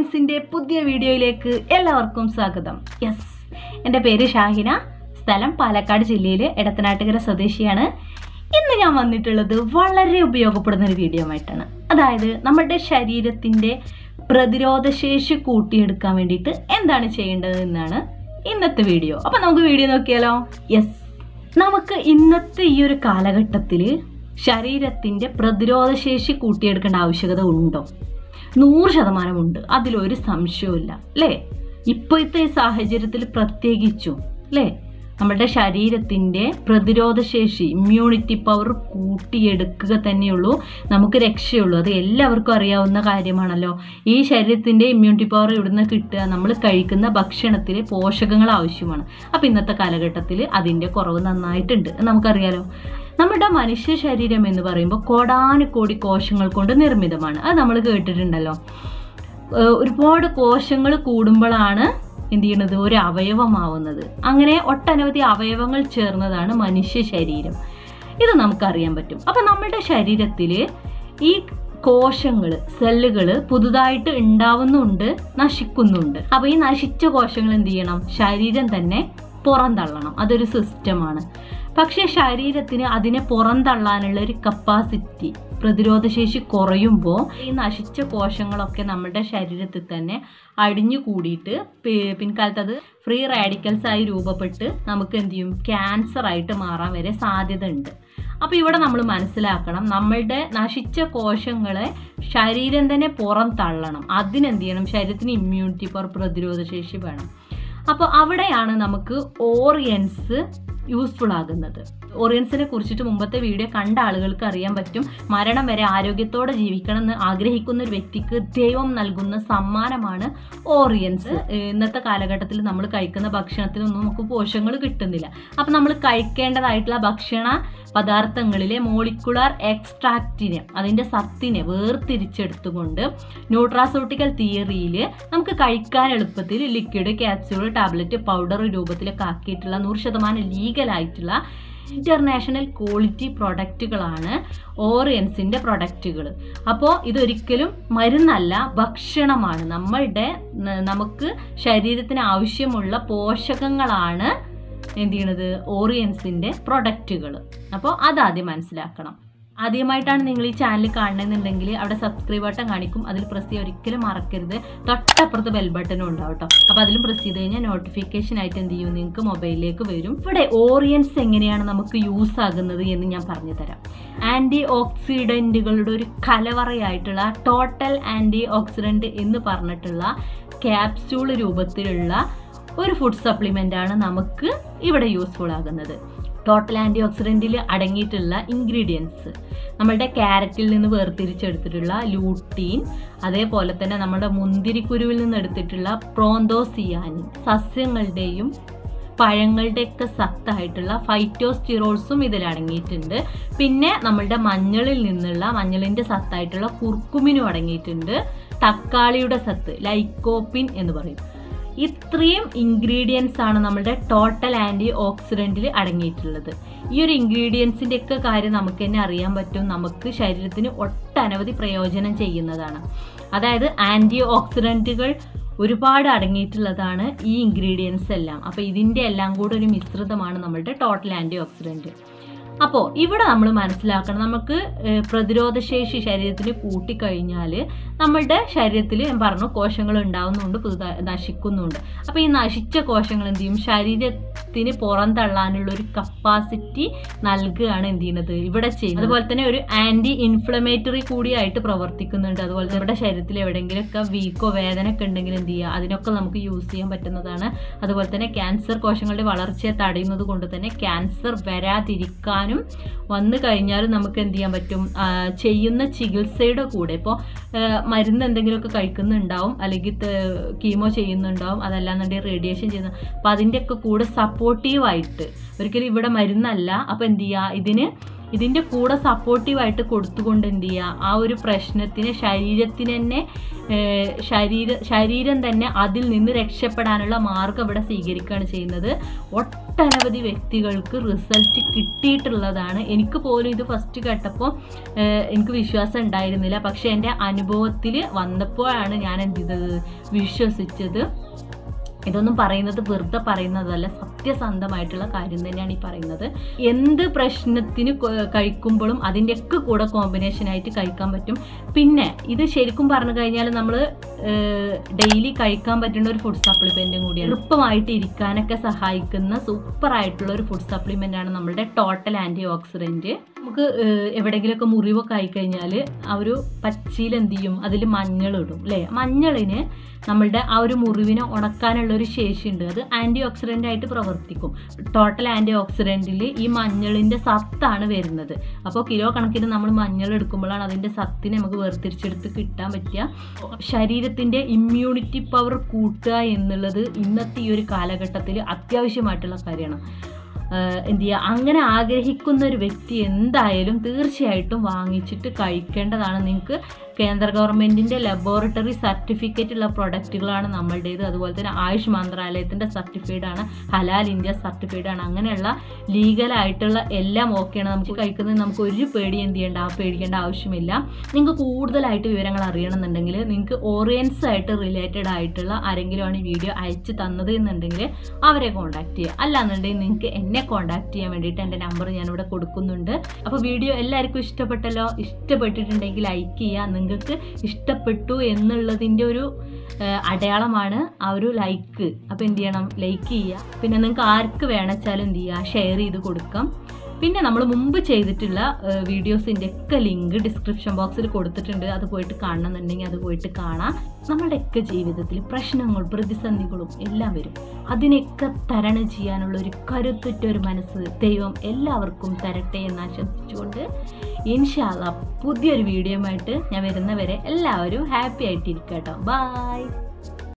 ഓറിയൻസിന്റെ പുതിയ വീഡിയോയിലേക്ക് എല്ലാവർക്കും സ്വാഗതം യെസ് എൻ്റെ പേര് ഷാഹിന സ്ഥലം പാലക്കാട് ജില്ലയിലെ എടത്തനാട്ടുകര സ്വദേശിയാണ് ഇന്ന് ഞാൻ വന്നിട്ടുള്ളത് വളരെ ഉപയോഗപ്പെടുന്ന ഒരു വീഡിയോ ആയിട്ടാണ് അതായത് നമ്മുടെ ശരീരത്തിൻ്റെ പ്രതിരോധശേഷി കൂട്ടിയെടുക്കാൻ വേണ്ടിയിട്ട് എന്താണ് ചെയ്യേണ്ടത് എന്നാണ് ഇന്നത്തെ വീഡിയോ അപ്പം നമുക്ക് വീഡിയോ നോക്കിയാലോ യെസ് നമുക്ക് ഇന്നത്തെ ഈ ഒരു കാലഘട്ടത്തിൽ ശരീരത്തിൻ്റെ പ്രതിരോധശേഷി കൂട്ടിയെടുക്കേണ്ട ആവശ്യകത ഉണ്ടോ നൂറ് ശതമാനമുണ്ട് അതിലൊരു സംശയവുമില്ല അല്ലേ ഇപ്പോഴത്തെ സാഹചര്യത്തിൽ പ്രത്യേകിച്ചും അല്ലേ നമ്മുടെ ശരീരത്തിൻ്റെ പ്രതിരോധശേഷി ഇമ്മ്യൂണിറ്റി പവർ കൂട്ടിയെടുക്കുക തന്നെയുള്ളൂ നമുക്ക് രക്ഷയുള്ളൂ അത് എല്ലാവർക്കും അറിയാവുന്ന കാര്യമാണല്ലോ ഈ ശരീരത്തിൻ്റെ ഇമ്മ്യൂണിറ്റി പവർ ഇവിടുന്ന് കിട്ടുക നമ്മൾ കഴിക്കുന്ന ഭക്ഷണത്തിൽ പോഷകങ്ങൾ ആവശ്യമാണ് അപ്പോൾ ഇന്നത്തെ കാലഘട്ടത്തിൽ അതിൻ്റെ കുറവ് നന്നായിട്ടുണ്ട് എന്ന് നമുക്കറിയാലോ നമ്മുടെ മനുഷ്യ ശരീരം എന്ന് പറയുമ്പോൾ കോടാനുകോടി കോശങ്ങൾ കൊണ്ട് നിർമ്മിതമാണ് അത് നമ്മൾ കേട്ടിട്ടുണ്ടല്ലോ ഏഹ് ഒരുപാട് കോശങ്ങൾ കൂടുമ്പോഴാണ് എന്ത് ചെയ്യുന്നത് ഒരു അവയവമാവുന്നത് അങ്ങനെ ഒട്ടനവധി അവയവങ്ങൾ ചേർന്നതാണ് മനുഷ്യ ശരീരം ഇത് നമുക്കറിയാൻ പറ്റും അപ്പം നമ്മുടെ ശരീരത്തിൽ ഈ കോശങ്ങൾ സെല്ലുകൾ പുതുതായിട്ട് ഉണ്ടാവുന്നുണ്ട് നശിക്കുന്നുണ്ട് അപ്പോൾ ഈ നശിച്ച കോശങ്ങൾ എന്ത് ചെയ്യണം ശരീരം തന്നെ പുറന്തള്ളണം അതൊരു സിസ്റ്റമാണ് പക്ഷേ ശരീരത്തിന് അതിനെ പുറന്തള്ളാനുള്ള ഒരു കപ്പാസിറ്റി പ്രതിരോധശേഷി കുറയുമ്പോൾ ഈ നശിച്ച കോശങ്ങളൊക്കെ നമ്മുടെ ശരീരത്തിൽ തന്നെ അടിഞ്ഞു കൂടിയിട്ട് പി- പിൻകാലത്ത് അത് ഫ്രീ റാഡിക്കൽസ് ആയി രൂപപ്പെട്ട് നമുക്ക് എന്ത് ചെയ്യും ക്യാൻസർ ആയിട്ട് മാറാൻ വരെ സാധ്യത ഉണ്ട് അപ്പോൾ ഇവിടെ നമ്മൾ മനസ്സിലാക്കണം നമ്മളുടെ നശിച്ച കോശങ്ങളെ ശരീരം തന്നെ പുറം തള്ളണം അതിനെന്ത് ചെയ്യണം ശരീരത്തിന് ഇമ്മ്യൂണിറ്റി പവർ പ്രതിരോധശേഷി വേണം അപ്പോൾ അവിടെയാണ് നമുക്ക് ഓറിയൻസ് യൂസ്ഫുൾ ആകുന്നത് ഓറിയൻസിനെ കുറിച്ചിട്ട് മുമ്പത്തെ വീഡിയോ കണ്ട ആളുകൾക്ക് അറിയാൻ പറ്റും മരണം വരെ ആരോഗ്യത്തോടെ ജീവിക്കണം എന്ന് ആഗ്രഹിക്കുന്ന ഒരു വ്യക്തിക്ക് ദൈവം നൽകുന്ന സമ്മാനമാണ് ഓറിയൻസ് ഏഹ് ഇന്നത്തെ കാലഘട്ടത്തിൽ നമ്മൾ കഴിക്കുന്ന ഭക്ഷണത്തിനൊന്നും നമുക്ക് പോഷകങ്ങൾ കിട്ടുന്നില്ല അപ്പം നമ്മൾ കഴിക്കേണ്ടതായിട്ടുള്ള ഭക്ഷണ പദാർത്ഥങ്ങളിലെ മോളിക്കുലാർ എക്സ്ട്രാക്റ്റിനെ അതിൻ്റെ സത്തിനെ വേർതിരിച്ചെടുത്തുകൊണ്ട് ന്യൂട്രാസോട്ടിക്കൽ തിയറിയിൽ നമുക്ക് കഴിക്കാൻ എളുപ്പത്തിൽ ലിക്വിഡ് ക്യാപ്സ്യൂൾ ടാബ്ലറ്റ് പൗഡർ രൂപത്തിലൊക്കെ ആക്കിയിട്ടുള്ള നൂറ് ശതമാനം ലീഗലായിട്ടുള്ള ഇൻ്റർനാഷണൽ ക്വാളിറ്റി പ്രൊഡക്റ്റുകളാണ് ഓറിയൻസിൻ്റെ പ്രൊഡക്റ്റുകൾ അപ്പോൾ ഇതൊരിക്കലും മരുന്നല്ല ഭക്ഷണമാണ് നമ്മളുടെ ന- നമുക്ക് ശരീരത്തിന് ആവശ്യമുള്ള പോഷകങ്ങളാണ് എന്ത് ചെയ്യണത് ഓറിയൻസിൻ്റെ പ്രൊഡക്റ്റുകൾ അപ്പോൾ അതാദ്യം മനസ്സിലാക്കണം ആദ്യമായിട്ടാണ് നിങ്ങൾ ഈ ചാനൽ കാണുന്നതെന്നുണ്ടെങ്കിൽ അവിടെ സബ്സ്ക്രൈബ് ബട്ടൺ കാണിക്കും അതിൽ പ്രസ് ചെയ്യാൻ ഒരിക്കലും മറക്കരുത് തൊട്ടപ്പുറത്ത് ബെൽ ബട്ടനും ഉണ്ടാവും കേട്ടോ അപ്പോൾ അതിലും പ്രസ് ചെയ്ത് കഴിഞ്ഞാൽ നോട്ടിഫിക്കേഷൻ ആയിട്ട് എന്ത് ചെയ്യും നിങ്ങൾക്ക് മൊബൈലിലേക്ക് വരും ഇവിടെ ഓറിയൻസ് എങ്ങനെയാണ് നമുക്ക് യൂസ് ആകുന്നത് എന്ന് ഞാൻ പറഞ്ഞു തരാം ആൻറ്റി ഓക്സിഡൻറ്റുകളുടെ ഒരു കലവറയായിട്ടുള്ള ടോട്ടൽ ആൻറ്റി ഓക്സിഡൻറ്റ് എന്ന് പറഞ്ഞിട്ടുള്ള ക്യാപ്സ്യൂൾ രൂപത്തിലുള്ള ഒരു ഫുഡ് സപ്ലിമെൻ്റ് ആണ് നമുക്ക് ഇവിടെ യൂസ്ഫുൾ ആകുന്നത് ടോട്ടൽ ആൻറ്റി ഓക്സിഡൻറ്റിൽ അടങ്ങിയിട്ടുള്ള ഇൻഗ്രീഡിയൻസ് നമ്മളുടെ ക്യാരറ്റിൽ നിന്ന് വേർതിരിച്ചെടുത്തിട്ടുള്ള ലൂട്ടീൻ അതേപോലെ തന്നെ നമ്മുടെ മുന്തിരിക്കുരുവിൽ നിന്ന് എടുത്തിട്ടുള്ള പ്രോന്തോസിയാനിൻ സസ്യങ്ങളുടെയും പഴങ്ങളുടെയൊക്കെ സത്തായിട്ടുള്ള ഫൈറ്റോസ്റ്റിറോൾസും ഇതിൽ അടങ്ങിയിട്ടുണ്ട് പിന്നെ നമ്മളുടെ മഞ്ഞളിൽ നിന്നുള്ള മഞ്ഞളിൻ്റെ സത്തായിട്ടുള്ള കുർക്കുമിനും അടങ്ങിയിട്ടുണ്ട് തക്കാളിയുടെ സത്ത് ലൈക്കോപ്പിൻ എന്ന് പറയും ഇത്രയും ഇൻഗ്രീഡിയൻസ് ആണ് നമ്മുടെ ടോട്ടൽ ആൻറ്റി ഓക്സിഡൻറ്റിൽ അടങ്ങിയിട്ടുള്ളത് ഈ ഒരു ഇൻഗ്രീഡിയൻസിൻ്റെ ഒക്കെ കാര്യം നമുക്ക് തന്നെ അറിയാൻ പറ്റും നമുക്ക് ശരീരത്തിന് ഒട്ടനവധി പ്രയോജനം ചെയ്യുന്നതാണ് അതായത് ആൻറ്റി ഓക്സിഡൻറ്റുകൾ ഒരുപാട് അടങ്ങിയിട്ടുള്ളതാണ് ഈ ഇൻഗ്രീഡിയൻസ് എല്ലാം അപ്പോൾ ഇതിൻ്റെ എല്ലാം കൂടെ ഒരു മിശ്രിതമാണ് നമ്മളുടെ ടോട്ടൽ ആൻറ്റി ഓക്സിഡൻറ്റ് അപ്പോൾ ഇവിടെ നമ്മൾ മനസ്സിലാക്കണം നമുക്ക് ഏഹ്, പ്രതിരോധശേഷി ശരീരത്തിൽ കൂട്ടിക്കഴിഞ്ഞാൽ നമ്മളുടെ ശരീരത്തിൽ ഞാൻ പറഞ്ഞു കോശങ്ങൾ ഉണ്ടാവുന്നുണ്ട് പുതുതായി നശിക്കുന്നുണ്ട് അപ്പോൾ ഈ നശിച്ച കോശങ്ങൾ എന്ത് ചെയ്യും ശരീരത്തിന് പുറന്തള്ളാനുള്ള ഒരു കപ്പാസിറ്റി നൽകുകയാണ് എന്ത് ചെയ്യുന്നത് ഇവിടെ ചെയ്യുന്നത് അതുപോലെ തന്നെ ഒരു ആൻറ്റി ഇൻഫ്ലമേറ്ററി കൂടിയായിട്ട് പ്രവർത്തിക്കുന്നുണ്ട് അതുപോലെ തന്നെ നമ്മുടെ ശരീരത്തിൽ എവിടെയെങ്കിലുമൊക്കെ വീക്കോ വേദന ഒക്കെ ഉണ്ടെങ്കിൽ എന്ത് ചെയ്യുക അതിനൊക്കെ നമുക്ക് യൂസ് ചെയ്യാൻ പറ്റുന്നതാണ് അതുപോലെ തന്നെ ക്യാൻസർ കോശങ്ങളുടെ വളർച്ചയെ തടയുന്നത് കൊണ്ട് തന്നെ ക്യാൻസർ വരാതിരിക്കാനും വന്നു കഴിഞ്ഞാലും നമുക്ക് എന്ത് ചെയ്യാൻ പറ്റും ആ, ചെയ്യുന്ന ചികിത്സയുടെ കൂടെ ഇപ്പോൾ മരുന്ന് എന്തെങ്കിലുമൊക്കെ കഴിക്കുന്നുണ്ടാവും അല്ലെങ്കിൽ കീമോ ചെയ്യുന്നുണ്ടാവും അതല്ലാന്നുണ്ടെങ്കിൽ റേഡിയേഷൻ ചെയ്യുന്ന അപ്പോൾ അതിൻ്റെയൊക്കെ കൂടെ സപ്പോർട്ടീവായിട്ട് ഒരിക്കലും ഇവിടെ മരുന്നല്ല അപ്പോൾ എന്ത് ചെയ്യുക ഇതിന് ഇതിൻ്റെ കൂടെ സപ്പോർട്ടീവായിട്ട് കൊടുത്തുകൊണ്ട് എന്ത് ചെയ്യുക ആ ഒരു പ്രശ്നത്തിന് ശരീരത്തിന് തന്നെ ഏഹ്, ശരീര ശരീരം തന്നെ അതിൽ നിന്ന് രക്ഷപ്പെടാനുള്ള മാർഗം ഇവിടെ സ്വീകരിക്കുകയാണ് ചെയ്യുന്നത് ഒട്ടനവധി വ്യക്തികൾക്ക് റിസൾട്ട് കിട്ടിയിട്ടുള്ളതാണ് എനിക്ക് പോലും ഇത് ഫസ്റ്റ് കേട്ടപ്പോൾ ഏഹ്, എനിക്ക് വിശ്വാസം ഉണ്ടായിരുന്നില്ല പക്ഷെ എൻ്റെ അനുഭവത്തിൽ വന്നപ്പോഴാണ് ഞാൻ എന്ത് ചെയ്തത് വിശ്വസിച്ചത് ഇതൊന്നും പറയുന്നത് വെറുതെ പറയുന്നതല്ല സത്യസന്ധമായിട്ടുള്ള കാര്യം തന്നെയാണ് ഈ പറയുന്നത് എന്ത് പ്രശ്നത്തിന് കൊ- കഴിക്കുമ്പോഴും അതിൻ്റെയൊക്കെ കൂടെ കോമ്പിനേഷൻ ആയിട്ട് കഴിക്കാൻ പറ്റും പിന്നെ ഇത് ശരിക്കും പറഞ്ഞു കഴിഞ്ഞാൽ നമ്മൾ ഡെയിലി കഴിക്കാൻ പറ്റുന്ന ഒരു ഫുഡ് സപ്ലിമെൻറ്റും കൂടിയാണ് എളുപ്പമായിട്ട് ഇരിക്കാനൊക്കെ സഹായിക്കുന്ന സൂപ്പർ ആയിട്ടുള്ള ഒരു ഫുഡ് സപ്ലിമെൻ്റ് ആണ് നമ്മളുടെ ടോട്ടൽ ആൻറ്റി ഓക്സിഡൻറ്റ് നമുക്ക് ഏഹ്, എവിടെയെങ്കിലുമൊക്കെ മുറിവൊക്കെ ആയിക്കഴിഞ്ഞാൽ ആ ഒരു പച്ചിയിൽ എന്ത് ചെയ്യും അതിൽ മഞ്ഞളിടും അല്ലേ മഞ്ഞളിന് നമ്മളുടെ ആ ഒരു മുറിവിനെ ഉണക്കാനുള്ള ഒരു ശേഷിയുണ്ട് അത് ആൻറ്റി ഓക്സിഡൻ്റ് ആയിട്ട് പ്രവർത്തിക്കും ടോട്ടൽ ആൻറ്റി ഓക്സിഡൻറ്റിൽ ഈ മഞ്ഞളിൻ്റെ സത്താണ് വരുന്നത് അപ്പോൾ കിലോ കണക്കിന് നമ്മൾ മഞ്ഞൾ എടുക്കുമ്പോഴാണ് അതിൻ്റെ സത്തിനെ നമുക്ക് വേർതിരിച്ചെടുത്ത് കിട്ടാൻ പറ്റുക ശരീരത്തിൻ്റെ ഇമ്മ്യൂണിറ്റി പവർ കൂട്ടുക എന്നുള്ളത് ഇന്നത്തെ ഈ ഒരു കാലഘട്ടത്തിൽ അത്യാവശ്യമായിട്ടുള്ള കാര്യമാണ് ആഹ് എന്ത് ചെയ്യുക അങ്ങനെ ആഗ്രഹിക്കുന്ന ഒരു വ്യക്തി എന്തായാലും തീർച്ചയായിട്ടും വാങ്ങിച്ചിട്ട് കഴിക്കേണ്ടതാണ് നിങ്ങൾക്ക് കേന്ദ്ര ഗവൺമെൻറ്റിൻ്റെ ലബോറട്ടറി സർട്ടിഫിക്കറ്റ് ഉള്ള പ്രൊഡക്റ്റുകളാണ് നമ്മളുടേത് അതുപോലെ തന്നെ ആയുഷ് മന്ത്രാലയത്തിൻ്റെ സർട്ടിഫൈഡ് ആണ് ഹലാൽ ഇന്ത്യ സർട്ടിഫൈഡ് ആണ് അങ്ങനെയുള്ള ലീഗലായിട്ടുള്ള എല്ലാം ഓക്കെയാണ് നമുക്ക് കഴിക്കുന്നത് നമുക്ക് ഒരു പേടി എന്ത് ചെയ്യേണ്ട ആ പേടിക്കേണ്ട ആവശ്യമില്ല നിങ്ങൾക്ക് കൂടുതലായിട്ട് വിവരങ്ങൾ അറിയണമെന്നുണ്ടെങ്കിൽ നിങ്ങൾക്ക് ഓറിയൻസ് ആയിട്ട് റിലേറ്റഡ് ആയിട്ടുള്ള ആരെങ്കിലുമാണ് ഈ വീഡിയോ അയച്ചു തന്നത് എന്നുണ്ടെങ്കിൽ അവരെ കോൺടാക്ട് ചെയ്യുക അല്ലാന്നുണ്ടെങ്കിൽ നിങ്ങൾക്ക് എന്നെ കോൺടാക്ട് ചെയ്യാൻ വേണ്ടിയിട്ട് എൻ്റെ നമ്പർ ഞാനിവിടെ കൊടുക്കുന്നുണ്ട് അപ്പോൾ വീഡിയോ എല്ലാവർക്കും ഇഷ്ടപ്പെട്ടല്ലോ ഇഷ്ടപ്പെട്ടിട്ടുണ്ടെങ്കിൽ ലൈക്ക് ചെയ്യുക നിങ്ങൾക്ക് ഇഷ്ടപ്പെട്ടു എന്നുള്ളതിൻ്റെ ഒരു ആ, അടയാളമാണ് ആ ഒരു ലൈക്ക് അപ്പോൾ എന്ത് ചെയ്യണം ലൈക്ക് ചെയ്യുക പിന്നെ നിങ്ങൾക്ക് ആർക്ക് വേണച്ചാലും എന്ത് ചെയ്യുക ഷെയർ ചെയ്ത് കൊടുക്കാം പിന്നെ നമ്മൾ മുമ്പ് ചെയ്തിട്ടുള്ള വീഡിയോസിൻ്റെ ഒക്കെ ലിങ്ക് ഡിസ്ക്രിപ്ഷൻ ബോക്സിൽ കൊടുത്തിട്ടുണ്ട് അത് പോയിട്ട് കാണണമെന്നുണ്ടെങ്കിൽ അത് പോയിട്ട് കാണാം നമ്മുടെയൊക്കെ ജീവിതത്തിൽ പ്രശ്നങ്ങളും പ്രതിസന്ധികളും എല്ലാം വരും അതിനെയൊക്കെ തരണം ചെയ്യാനുള്ള ഒരു കരുത്തുറ്റ ഒരു മനസ്സ് ദൈവം എല്ലാവർക്കും തരട്ടെ എന്ന് ആശംസിച്ചുകൊണ്ട് ഇൻഷാല്ല പുതിയൊരു വീഡിയോയുമായിട്ട് ഞാൻ വരുന്നവരെ എല്ലാവരും ഹാപ്പി ആയിട്ടിരിക്കട്ടോ ബായ്